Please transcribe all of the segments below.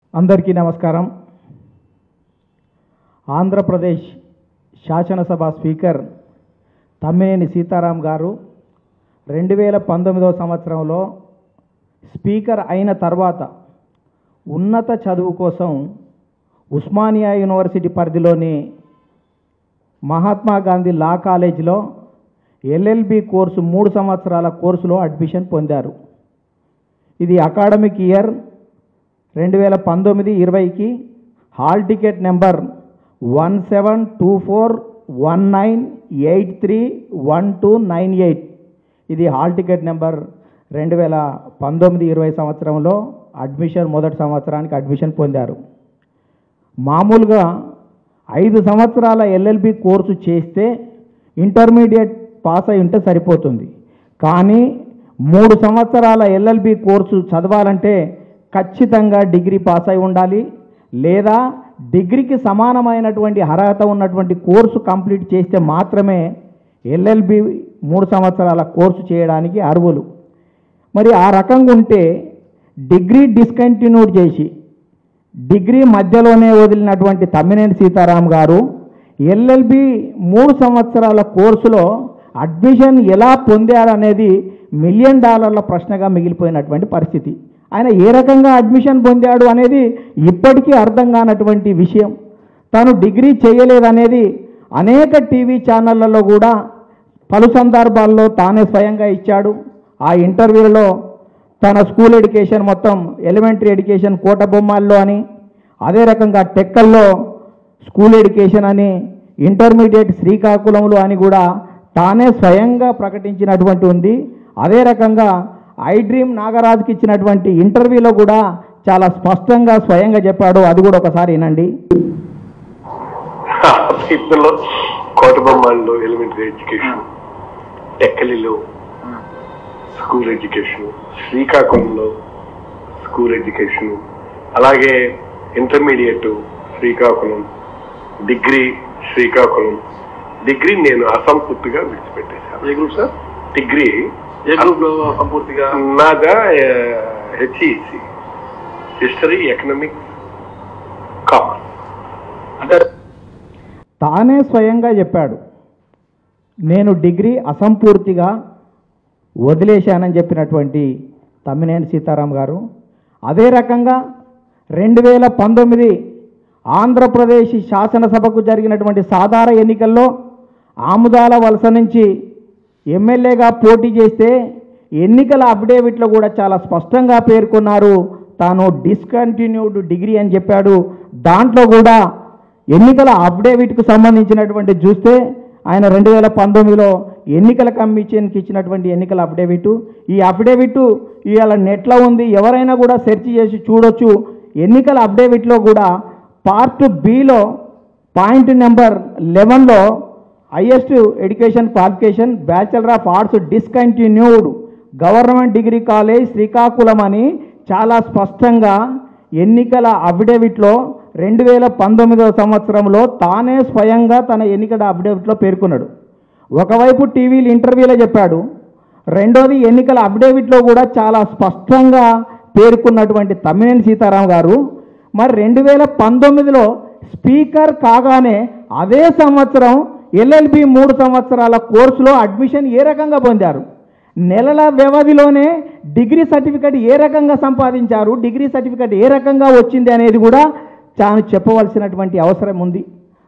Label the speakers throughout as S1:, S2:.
S1: అందరికీ నమస్కారం ఆంధ్రప్రదేశ్ శాసనసభ స్పీకర్ తమ్మినేని సీతారాం గారు రెండు వేల పంతొమ్మిదవ సంవత్సరంలో స్పీకర్ అయిన తర్వాత ఉన్నత చదువు కోసం ఉస్మానియా యూనివర్సిటీ పరిధిలోని మహాత్మా గాంధీ లా కాలేజీలో ఎల్ఎల్బి కోర్సు మూడు సంవత్సరాల కోర్సులో అడ్మిషన్ పొందారు ఇది అకాడమిక్ ఇయర్ రెండు వేల పంతొమ్మిది ఇరవైకి hall ticket number one seven two four one nine eight three one two nine eight ఇది హాల్ టికెట్ నెంబర్ రెండు వేల పంతొమ్మిది ఇరవై సంవత్సరంలో అడ్మిషన్ మొదటి సంవత్సరానికి అడ్మిషన్ పొందారు మామూలుగా ఐదు సంవత్సరాల ఎల్ఎల్బి కోర్సు చేస్తే ఇంటర్మీడియట్ పాస్ అయి ఉంటే సరిపోతుంది కానీ మూడు సంవత్సరాల ఎల్ఎల్బి కోర్సు చదవాలంటే ఖచ్చితంగా డిగ్రీ పాస్ అయి ఉండాలి లేదా డిగ్రీకి సమానమైనటువంటి అర్హత ఉన్నటువంటి కోర్సు కంప్లీట్ చేస్తే మాత్రమే ఎల్ఎల్బి మూడు సంవత్సరాల కోర్సు చేయడానికి అర్హులు మరి ఆ రకంగా ఉంటే డిగ్రీ డిస్కంటిన్యూడ్ చేసి డిగ్రీ మధ్యలోనే వదిలినటువంటి తమ్మినేని సీతారాం గారు ఎల్ఎల్బి మూడు సంవత్సరాల కోర్సులో అడ్మిషన్ ఎలా పొందారనేది మిలియన్ డాలర్ల ప్రశ్నగా మిగిలిపోయినటువంటి పరిస్థితి ఆయన ఏ రకంగా అడ్మిషన్ పొందాడు అనేది ఇప్పటికీ అర్థం కానటువంటి విషయం తను డిగ్రీ చేయలేదనేది అనేక టీవీ ఛానళ్లలో కూడా పలు సందర్భాల్లో తానే స్వయంగా ఇచ్చాడు ఆ ఇంటర్వ్యూలో తన స్కూల్ ఎడ్యుకేషన్ మొత్తం ఎలిమెంటరీ ఎడ్యుకేషన్ కోట బొమ్మాల్లో అని అదే రకంగా టెక్కల్లో స్కూల్ ఎడ్యుకేషన్ అని ఇంటర్మీడియట్ శ్రీకాకుళంలో అని కూడా తానే స్వయంగా ప్రకటించినటువంటి ఉంది అదే రకంగా ఐ డ్రీమ్ నాగరాజుకి ఇచ్చినటువంటి ఇంటర్వ్యూలో కూడా చాలా స్పష్టంగా స్వయంగా చెప్పాడు అది కూడా ఒకసారి వినండి
S2: పీపుల్లో కోటబొమ్మాల్లో ఎలిమెంటరీ ఎడ్యుకేషన్ టెక్కలిలో స్కూల్ ఎడ్యుకేషన్ శ్రీకాకుళంలో స్కూల్ ఎడ్యుకేషన్ అలాగే intermediate Srikakulam degree Srikakulam degree నేను అసంపూర్తిగా విడిచిపెట్టేశాను
S3: A group sir
S2: degree
S3: A group లో సంపూర్తిగా
S2: నాదా హెచ్ఈసి హిస్టరీ ఎకనామిక్స్ కామర్స్
S3: అంటే
S1: తానే స్వయంగా చెప్పాడు నేను డిగ్రీ అసంపూర్తిగా వదిలేశానని చెప్పినటువంటి తమ్మినేని సీతారాం గారు అదే రకంగా రెండు వేల పంతొమ్మిది ఆంధ్రప్రదేశ్ శాసనసభకు జరిగినటువంటి సాధారణ ఎన్నికల్లో ఆముదాల వలస నుంచి ఎమ్మెల్యేగా పోటీ చేస్తే ఎన్నికల అఫిడేవిట్లో కూడా చాలా స్పష్టంగా పేర్కొన్నారు తాను డిస్కంటిన్యూడ్ డిగ్రీ అని చెప్పాడు దాంట్లో కూడా ఎన్నికల అఫిడేవిట్కు సంబంధించినటువంటి చూస్తే ఆయన రెండు వేల పంతొమ్మిదిలో ఎన్నికల కమిషన్కి ఇచ్చినటువంటి ఎన్నికల అఫిడేవిట్ ఈ అఫిడేవిట్ ఇవాళ నెట్లో ఉంది ఎవరైనా కూడా సెర్చ్ చేసి చూడొచ్చు ఎన్నికల అఫిడేవిట్లో కూడా పార్ట్ బిలో పాయింట్ నెంబర్ లెవెన్లో highest education qualification bachelor of arts discontinued government degree college Srikakulam అని చాలా స్పష్టంగా ఎన్నికల అఫిడేవిట్లో రెండు వేల పంతొమ్మిదవ సంవత్సరంలో తానే స్వయంగా తన ఎన్నికల అఫిడేవిట్లో పేర్కొన్నాడు ఒకవైపు టీవీలు ఇంటర్వ్యూలో చెప్పాడు రెండోది ఎన్నికల అఫిడేవిట్లో కూడా చాలా స్పష్టంగా పేర్కొన్నటువంటి తమ్మినేని సీతారాం గారు మరి రెండు వేల పంతొమ్మిదిలో స్పీకర్ కాగానే అదే సంవత్సరం ఎల్ఎల్బి మూడు సంవత్సరాల కోర్సులో అడ్మిషన్ ఏ రకంగా పొందారు నెలల వ్యవధిలోనే డిగ్రీ సర్టిఫికెట్ ఏ రకంగా సంపాదించారు డిగ్రీ సర్టిఫికెట్ ఏ రకంగా వచ్చింది అనేది కూడా తాను చెప్పవలసినటువంటి అవసరం ఉంది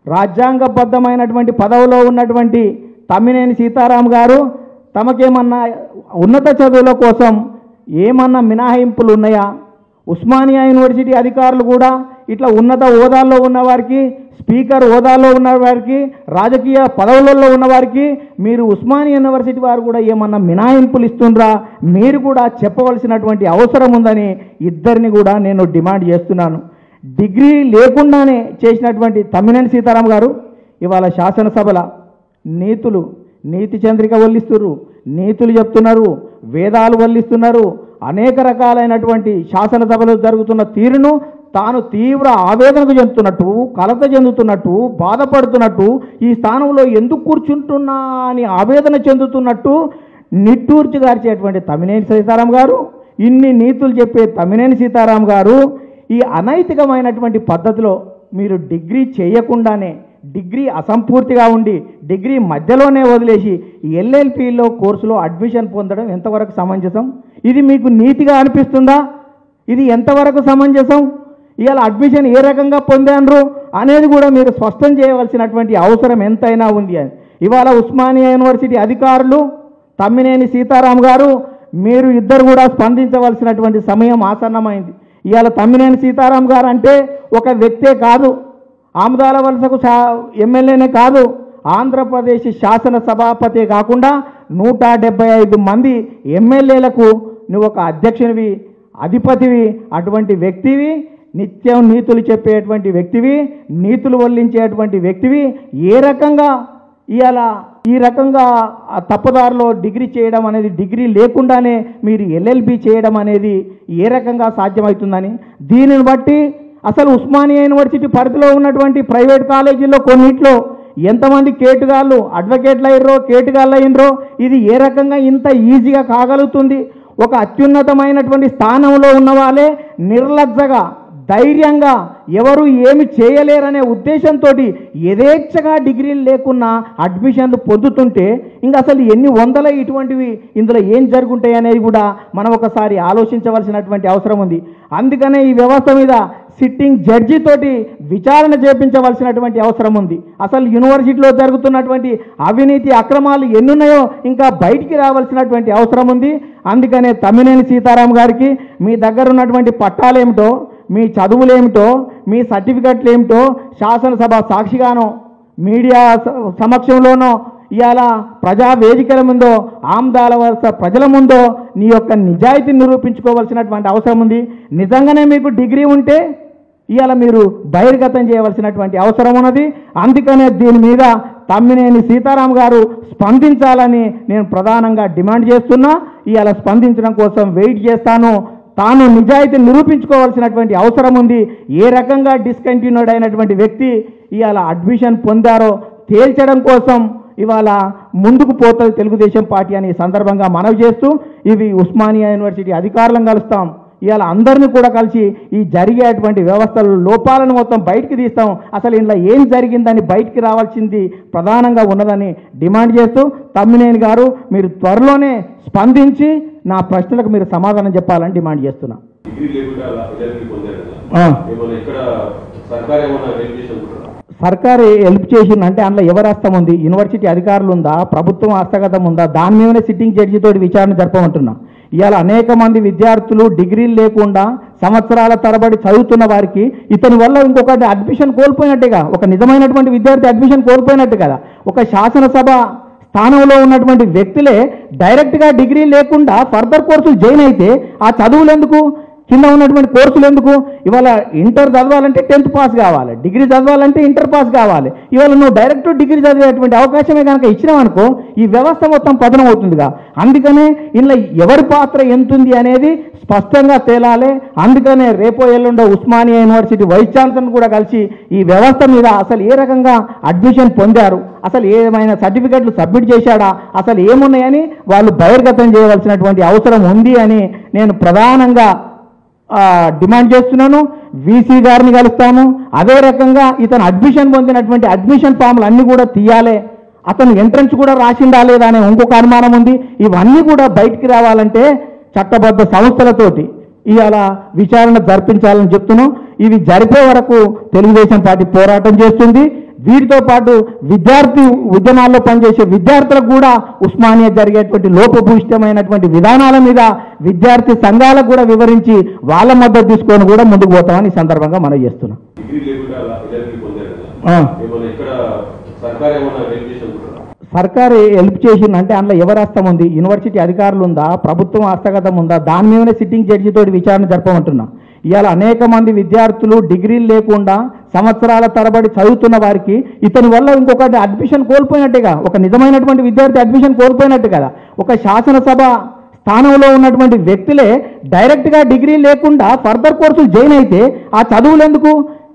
S1: రాజ్యాంగబద్ధమైనటువంటి పదవిలో ఉన్నటువంటి తమ్మినేని సీతారాం గారు తమకేమన్నా ఉన్నత చదువుల కోసం ఏమన్నా మినహాయింపులు ఉన్నాయా ఉస్మానియా యూనివర్సిటీ అధికారులు కూడా ఇట్లా ఉన్నత హోదాల్లో ఉన్న వారికి స్పీకర్ హోదాలో ఉన్న వారికి రాజకీయ పదవులలో ఉన్న వారికి మీరు ఉస్మానియా యూనివర్సిటీ వారు కూడా ఏమన్నా మినహాయింపులు ఇస్తుండ్రా మీరు కూడా చెప్పవలసినటువంటి అవసరం ఉందని ఇద్దరిని కూడా నేను డిమాండ్ చేస్తున్నాను డిగ్రీ లేకుండానే చేసినటువంటి తమ్మినేని సీతారాం గారు ఇవాళ శాసనసభల నీతులు నీతి చంద్రిక వల్లిస్తున్నారు నీతులు చెప్తున్నారు వేదాలు వల్లిస్తున్నారు అనేక రకాలైనటువంటి శాసనసభలో జరుగుతున్న తీరును తాను తీవ్ర ఆవేదనకు చెందుతున్నట్టు కలత చెందుతున్నట్టు బాధపడుతున్నట్టు ఈ స్థానంలో ఎందుకు కూర్చుంటున్నా అని ఆవేదన చెందుతున్నట్టు నిట్టూర్చి గార్చేటువంటి తమ్మినేని సీతారాం గారు ఇన్ని నీతులు చెప్పే తమ్మినేని సీతారాం గారు ఈ అనైతికమైనటువంటి పద్ధతిలో మీరు డిగ్రీ చేయకుండానే డిగ్రీ అసంపూర్తిగా ఉండి డిగ్రీ మధ్యలోనే వదిలేసి ఎల్ఎల్పిలో కోర్సులో అడ్మిషన్ పొందడం ఎంతవరకు సమంజసం ఇది మీకు నీతిగా అనిపిస్తుందా ఇది ఎంతవరకు సమంజసం ఇవాళ అడ్మిషన్ ఏ రకంగా పొందారు అనేది కూడా మీరు స్పష్టం చేయవలసినటువంటి అవసరం ఎంతైనా ఉంది అని ఇవాళ ఉస్మానియా యూనివర్సిటీ అధికారులు తమ్మినేని సీతారాం గారు మీరు ఇద్దరు కూడా స్పందించవలసినటువంటి సమయం ఆసన్నమైంది ఇవాళ తమ్మినేని సీతారాం గారు అంటే ఒక వ్యక్తే కాదు ఆముదాల వలసకు శా ఎమ్మెల్యేనే కాదు ఆంధ్రప్రదేశ్ శాసన సభాపతి కాకుండా నూట డెబ్బై ఐదు మంది ఎమ్మెల్యేలకు నువ్వు ఒక అధ్యక్షునివి అధిపతివి అటువంటి వ్యక్తివి నిత్యం నీతులు చెప్పేటువంటి వ్యక్తివి నీతులు వల్లించేటువంటి వ్యక్తివి ఏ రకంగా ఇవాళ ఈ రకంగా ఆ తప్పుదారిలో డిగ్రీ చేయడం అనేది డిగ్రీ లేకుండానే మీరు ఎల్ఎల్బి చేయడం అనేది ఏ రకంగా సాధ్యమవుతుందని దీనిని బట్టి అసలు ఉస్మానియా యూనివర్సిటీ పరిధిలో ఉన్నటువంటి ప్రైవేట్ కాలేజీల్లో కొన్నిట్లో ఎంతమంది కేటుగాళ్ళు అడ్వకేట్లు అయ్యారో కేటుగాళ్ళు అయినరో ఇది ఏ రకంగా ఇంత ఈజీగా కాగలుగుతుంది ఒక అత్యున్నతమైనటువంటి స్థానంలో ఉన్న వాళ్ళే నిర్లజ్జగా ధైర్యంగా ఎవరు ఏమి చేయలేరనే ఉద్దేశంతో యథేచ్ఛగా డిగ్రీలు లేకున్నా అడ్మిషన్లు పొందుతుంటే ఇంకా అసలు ఎన్ని వందల ఇటువంటివి ఇందులో ఏం జరుగుంటాయి అనేది కూడా మనం ఒకసారి ఆలోచించవలసినటువంటి అవసరం ఉంది అందుకనే ఈ వ్యవస్థ మీద సిట్టింగ్ జడ్జి తోటి విచారణ చేపించవలసినటువంటి అవసరం ఉంది అసలు యూనివర్సిటీలో జరుగుతున్నటువంటి అవినీతి అక్రమాలు ఎన్నున్నాయో ఇంకా బయటికి రావాల్సినటువంటి అవసరం ఉంది అందుకనే తమ్మినేని సీతారాం గారికి మీ దగ్గర ఉన్నటువంటి పట్టాలేమిటో మీ చదువులేమిటో మీ సర్టిఫికెట్లు ఏమిటో శాసనసభ సాక్షిగానో మీడియా స- సమక్షంలోనో ఇవాళ ప్రజా వేదికల ముందో ఆమ్దాల వలస ప్రజల ముందో నీ యొక్క నిజాయితీ నిరూపించుకోవాల్సినటువంటి అవసరం ఉంది నిజంగానే మీకు డిగ్రీ ఉంటే ఇవాళ మీరు బహిర్గతం చేయవలసినటువంటి అవసరం ఉన్నది అందుకనే దీని మీద తమ్మినేని సీతారాం గారు స్పందించాలని నేను ప్రధానంగా డిమాండ్ చేస్తున్నా ఇవాళ స్పందించడం కోసం వెయిట్ చేస్తాను తాను నిజాయితీ నిరూపించుకోవాల్సినటువంటి అవసరం ఉంది ఏ రకంగా డిస్కంటిన్యూడ్ అయినటువంటి వ్యక్తి ఇవాళ అడ్మిషన్ పొందారో తేల్చడం కోసం ఇవాళ ముందుకు పోతుంది తెలుగుదేశం పార్టీ అని ఈ సందర్భంగా మనవి చేస్తూ ఇవి ఉస్మానియా యూనివర్సిటీ అధికారులను కలుస్తాం ఇవాళ అందరినీ కూడా కలిసి ఈ జరిగేటువంటి వ్యవస్థల లోపాలను మొత్తం బయటికి తీస్తాం అసలు ఇంట్లో ఏం జరిగిందని బయటికి రావాల్సింది ప్రధానంగా ఉన్నదని డిమాండ్ చేస్తూ తమ్మినేని గారు మీరు త్వరలోనే స్పందించి నా ప్రశ్నలకు మీరు సమాధానం చెప్పాలని డిమాండ్ చేస్తున్నా
S4: డిగ్రీ లేకుండా అలా ఎల్ఎల్బి పొందారు కదా
S1: ఆ.
S4: ఏమన్నా ఇక్కడ సర్కార్ ఏమన్నా హెల్ప్ చేసి అనుకుంటారా
S1: సర్కారు హెల్ప్ చేసింది అంటే అందులో ఎవరి హస్తం ఉంది యూనివర్సిటీ అధికారులు ఉందా ప్రభుత్వం హస్తగతం ఉందా దాని మీదనే సిట్టింగ్ జడ్జితో విచారణ జరపమంటున్నా ఇవాళ అనేక మంది విద్యార్థులు డిగ్రీలు లేకుండా సంవత్సరాల తరబడి చదువుతున్న వారికి ఇతని వల్ల ఇంకొకటి అడ్మిషన్ కోల్పోయినట్టుగా ఒక నిజమైనటువంటి విద్యార్థి అడ్మిషన్ కోల్పోయినట్టు కదా ఒక శాసనసభ స్థానంలో ఉన్నటువంటి వ్యక్తులే డైరెక్ట్గా డిగ్రీ లేకుండా ఫర్దర్ కోర్సులు జాయిన్ అయితే ఆ చదువులు ఎందుకు కింద ఉన్నటువంటి కోర్సులు ఎందుకు ఇవాళ ఇంటర్ చదవాలంటే టెన్త్ పాస్ కావాలి డిగ్రీ చదవాలంటే ఇంటర్ పాస్ కావాలి ఇవాళ నువ్వు డైరెక్ట్ డిగ్రీ చదివేటువంటి అవకాశమే కనుక ఇచ్చినావనుకో ఈ వ్యవస్థ మొత్తం పతనం అవుతుందిగా అందుకనే ఇందులో ఎవరి పాత్ర ఎంతుంది అనేది స్పష్టంగా తేలాలి అందుకనే రేపో ఎల్లుండో ఉస్మానియా యూనివర్సిటీ వైస్ ఛాన్సలర్ కూడా కలిసి ఈ వ్యవస్థ మీద అసలు ఏ రకంగా అడ్మిషన్ పొందారు అసలు ఏమైనా సర్టిఫికెట్లు సబ్మిట్ చేశాడా అసలు ఏమున్నాయని వాళ్ళు బహిర్గతం చేయవలసినటువంటి అవసరం ఉంది అని నేను ప్రధానంగా ఆ, డిమాండ్ చేస్తున్నాను వీసీ గారిని కలుస్తాను అదే రకంగా ఇతను అడ్మిషన్ పొందినటువంటి అడ్మిషన్ ఫామ్లు అన్నీ కూడా తీయాలి అతను ఎంట్రన్స్ కూడా రాసిందా లేదా అనే ఇంకొక అనుమానం ఉంది ఇవన్నీ కూడా బయటికి రావాలంటే చట్టబద్ధ సంస్థలతోటి ఇవాళ విచారణ జరిపించాలని చెప్తున్నాం ఇవి జరిపే వరకు తెలుగుదేశం పార్టీ పోరాటం చేస్తుంది వీటితో పాటు విద్యార్థి ఉద్యమాల్లో పనిచేసే విద్యార్థులకు కూడా ఉస్మానియా జరిగేటువంటి లోపభూయిష్టమైనటువంటి విధానాల మీద విద్యార్థి సంఘాలకు కూడా వివరించి వాళ్ళ మద్దతు తీసుకొని కూడా ముందుకు పోతామని ఈ సందర్భంగా మనం చేస్తున్నాం
S4: డిగ్రీ లేకుండా అలా ఎల్ఎల్బి పొందారు కదా
S1: ఆ.
S4: ఏమన్నా ఇక్కడ సర్కార్ ఏమన్నా హెల్ప్ చేసి అనుకుంటారా
S1: సర్కారు హెల్ప్ చేసింది అంటే అందులో ఎవరి హస్తం ఉంది యూనివర్సిటీ అధికారులు ఉందా ప్రభుత్వం హస్తగతం ఉందా దాని మీదనే సిట్టింగ్ జడ్జితో విచారణ జరపమంటున్నా ఇవాళ అనేక మంది విద్యార్థులు డిగ్రీలు లేకుండా సంవత్సరాల తరబడి చదువుతున్న వారికి ఇతని వల్ల ఇంకొకటి అడ్మిషన్ కోల్పోయినట్టుగా ఒక నిజమైనటువంటి విద్యార్థి అడ్మిషన్ కోల్పోయినట్టు కదా ఒక శాసనసభ స్థానంలో ఉన్నటువంటి వ్యక్తులే డైరెక్ట్గా డిగ్రీ లేకుండా ఫర్దర్ కోర్సులు జాయిన్ అయితే ఆ చదువులు ఎందుకు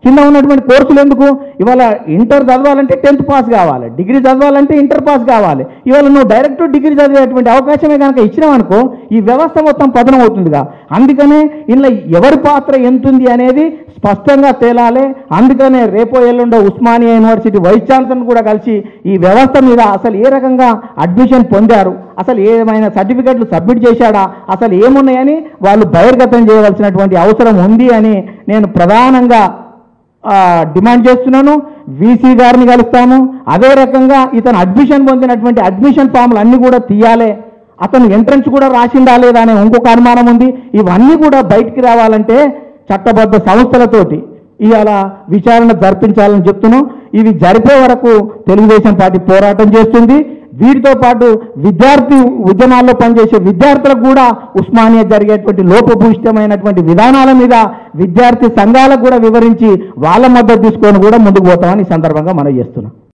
S1: కింద ఉన్నటువంటి కోర్సులు ఎందుకు ఇవాళ ఇంటర్ చదవాలంటే టెన్త్ పాస్ కావాలి డిగ్రీ చదవాలంటే ఇంటర్ పాస్ కావాలి ఇవాళ నువ్వు డైరెక్ట్ డిగ్రీ చదివేటువంటి అవకాశమే కనుక ఇచ్చినావనుకో ఈ వ్యవస్థ మొత్తం పతనం అవుతుందిగా అందుకనే ఇందులో ఎవరి పాత్ర ఎంతుంది అనేది స్పష్టంగా తేలాలి అందుకనే రేపో ఎల్లుండో ఉస్మానియా యూనివర్సిటీ వైస్ ఛాన్సలర్ కూడా కలిసి ఈ వ్యవస్థ మీద అసలు ఏ రకంగా అడ్మిషన్ పొందారు అసలు ఏమైనా సర్టిఫికెట్లు సబ్మిట్ చేశాడా అసలు ఏమున్నాయని వాళ్ళు బహిర్గతం చేయవలసినటువంటి అవసరం ఉంది అని నేను ప్రధానంగా ఆ, డిమాండ్ చేస్తున్నాను వీసీ గారిని కలుస్తాను అదే రకంగా ఇతను అడ్మిషన్ పొందినటువంటి అడ్మిషన్ ఫామ్లు అన్నీ కూడా తీయాలి అతను ఎంట్రన్స్ కూడా రాసిందా లేదా అనే ఇంకొక అనుమానం ఉంది ఇవన్నీ కూడా బయటికి రావాలంటే చట్టబద్ధ సంస్థలతోటి ఇవాళ విచారణ జరిపించాలని చెప్తున్నాం ఇవి జరిపే వరకు తెలుగుదేశం పార్టీ పోరాటం చేస్తుంది వీటితో పాటు విద్యార్థి ఉద్యమాల్లో పనిచేసే విద్యార్థులకు కూడా ఉస్మానియా జరిగేటువంటి లోపభూయిష్టమైనటువంటి విధానాల మీద విద్యార్థి సంఘాలకు కూడా వివరించి వాళ్ళ మద్దతు తీసుకొని కూడా ముందుకు పోతామని ఈ సందర్భంగా మనం చేస్తున్నాం